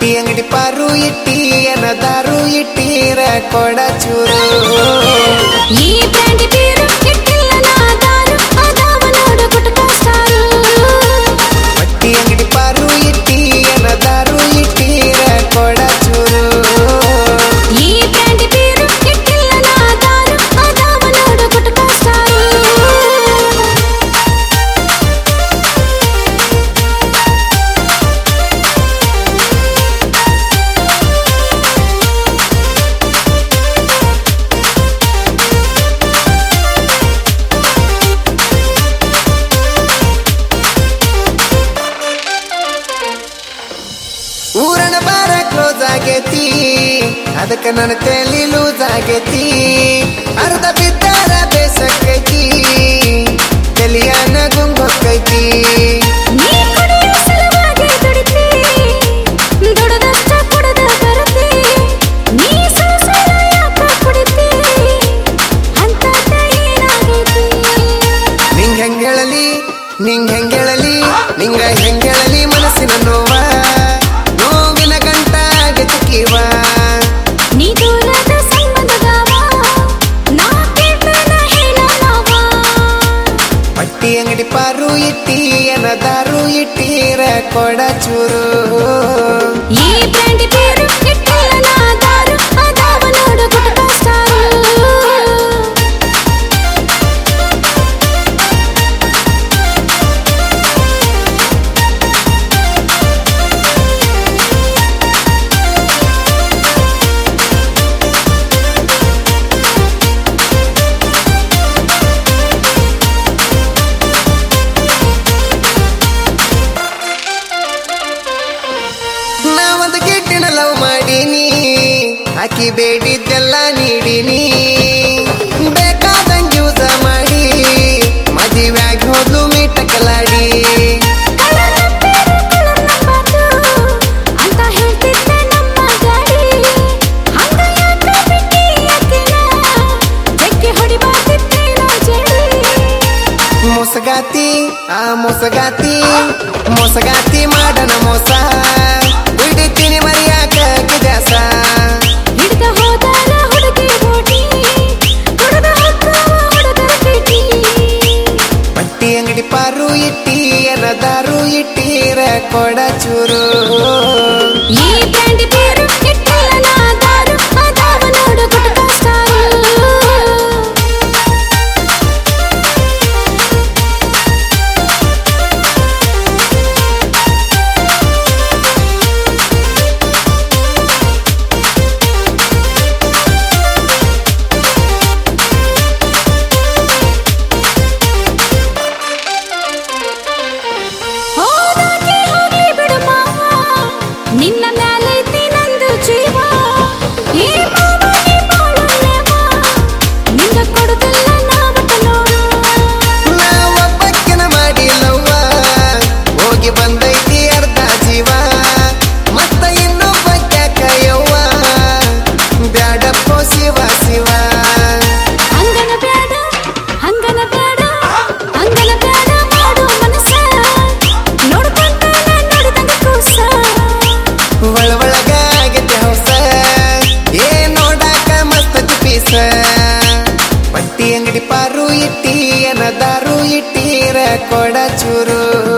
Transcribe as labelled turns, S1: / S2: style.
S1: ಬಟ್ಟಿ ಅಂಗಡಿ ಪಾರು ಇಟ್ಟಿ ದಾರು ಇಟ್ಟೀರ ಕೊಡ ಚೂರು
S2: ಈ ಬ್ರ್ಯಾಂಡಿ ಬೀರು ಇಟ್ಟಿಲ್ಲ ನಾದಾರು ಅದಾವ ನೋಡು ಗುಟ್ಕ ಸ್ಟಾರು
S1: ಬಟ್ಟಿ ಅಂಗಡಿ ಪಾರು ಇಟ್ಟಿ ದಾರು ಇಟ್ಟೀರ ಕೊಡ ಚೂರು
S2: ಈ ಬ್ರ್ಯಾಂಡಿ ಬೀರು ಇಟ್ಟಿಲ್ಲ ನಾದಾರು ಅದಾವ ನೋಡು ಗುಟ್ಕ ಸ್ಟಾರು
S1: ಊರನ ಬಾರ ಕ್ಲೋಸ್ ಆಗೇತಿ ಅದಕ್ಕ ನನ್ನ ತಲೆ ಲೂಸ್ ಆಗೇತಿ ಅರ್ಧ ಬಿದ್ದಾರ ಬೇಸಕ್ಕೈತಿ ತಲಿಯಾನ ಗುಂಗೊಕ್ಕೈತಿ
S2: ನೀ ಕುಡಿಯೋ ಸಲುವಾಗಿ ದುಡಿತಿ ದುಡದಷ್ಟ ಕುಡದ ಬರತಿ ನೀ ಸರಸರ ಯಾಕ ಕುಡಿತಿ ಅಂತ ಏನಾಗೈತಿ
S1: ನಿಂಗ್ ಹೆಂಗ್ ಹೇಳಲಿ ನಿಂಗ್ ಹೆಂಗ್ ಹೇಳಲಿ ನಿಂಗ ಹೆಂಗ್ ಹೇಳಲಿ ಮನಸ್ಸಿನ ನೋವ ನೋವಿನ ಗಂಟ ಗೆದಕಿವ
S2: ನೀ ದೂರದ ಸಂಬಂಧದವ ನಾ ಕೇಳ್ತಾನ ಹೇಳಲ್ಲವ
S1: ಪಟ್ಟಿ ಅಂಗಡಿ ಪಾರು ಇಟ್ಟಿ ದಾರು ಇಟ್ಟೀರ ಕೊಡ ಚೂರು
S2: ಈ ಬ್ರ್ಯಾಂಡಿ ಬೀರು ಇಟ್ಟಿಲ್ಲ ನಾದಾರು ಅದಾವ ನೋಡು ಗುಟ್ಕ ಸ್ಟಾರು
S1: ನಾವೊಂದು ಗಿಟ್ಟಿನ ಲವ್ ಮಾಡೀನಿ ಆಕಿ ಬೇಡಿದ್ದೆಲ್ಲ ನೀಡಿನಿ ಬೇಕಾದಂಗ್ ಯೂಸ ಮಾಡಿ ಮದುವೆಯಾಗಿ ಹೋದ್ಲು ಮೀಟಕಲಾಡಿ
S2: ಅಂತ ಹೇಳ್ತಿದ್ದೆ ನಮ್ಮ ಗಾಡಿ ಹಂಗ ಯಾಕೆ ಬಿಟ್ಟಿ ಅಕ್ಕಿನ ಬೆಕ್ಕಿ ಹೊಡಿಬಾರ್ದಿತ್ತೇನೋ ಜೇಡಿ
S1: ಮೋಸಗಾತಿ ಆ ಮೋಸಗಾತಿ ಮೋಸಗಾತಿ ಮಾಡನ ಮೋಸ ಬಿಡಿತೀನಿ ಮರಿಯಾಕ ಗಿಜಾಸ
S2: ಹಿಡ್ದ ಹೋದಾರ ಹುಡುಗಿ ಓಡಿ ಹುಡುಗ ಹಕ್ಕವ ಹುಡುಗರ ಪೀಟಿ
S1: ಬಟ್ಟಿ ಅಂಗಡಿ ಪಾರು ಇಟ್ಟಿ ದಾರು ಇಟ್ಟೀರ ಕೊಡ ಚೂರು
S2: ಈ ಬ್ರ್ಯಾಂಡಿ ಬೀರು ಇಟ್ಟಿಲ್ಲ ನಾದಾರು ಅದಾವ ನೋಡು ಗುಟ್ಕ ಸ್ಟಾರು ಹೋದಾಗೆ ಹೋಗ್ಲಿ ಬಿಡು ಮಾವ ನಿನ್ನ ಮ್ಯಾಲೈತಿ ನಂದು ಜೀವ ಈ ಮಾವ ನೀ ಮಾಡೋಲ್ಲೇವ ನಿಂಗ ಕೊಡುದಿಲ್ಲ ನಾವಟ ನೋಡು
S1: ನಾವೊಬ್ಬಕ್ಕಿನ ಮಾಡಿಲ್ಲವ್ವ ಹೋಗಿ ಬಂದೈತಿ ಅರ್ಧ ಜೀವ ಮತ್ತ ಇನ್ನೊಬ್ಬಕ್ಯಾಕ ಯವ್ವ ಬ್ಯಾಡಪ್ಪೋ ಶಿವ ಶಿವ
S2: ಹಂಗನ ಬ್ಯಾಡ ಹಂಗನ ಬ್ಯಾಡ ಹಂಗನ ಬ್ಯಾಡ ಮಾಡು ಮನಸ್ಸ ನೋಡ್ಕೊಂಡ ನೋಡಿದಂಗ ಕೂಸ
S1: ಒಳ ಒಳಗ ಆಗೈತಿ ಹೌಸ ಏ ನೋಡಾಕ ಮಸ್ತ್ ಪೀಸ ಬಟ್ಟಿ ಅಂಗಡಿ ಪಾರು ಇಟ್ಟಿ ದಾರು ಇಟ್ಟೀರ ಕೊಡ ಚೂರು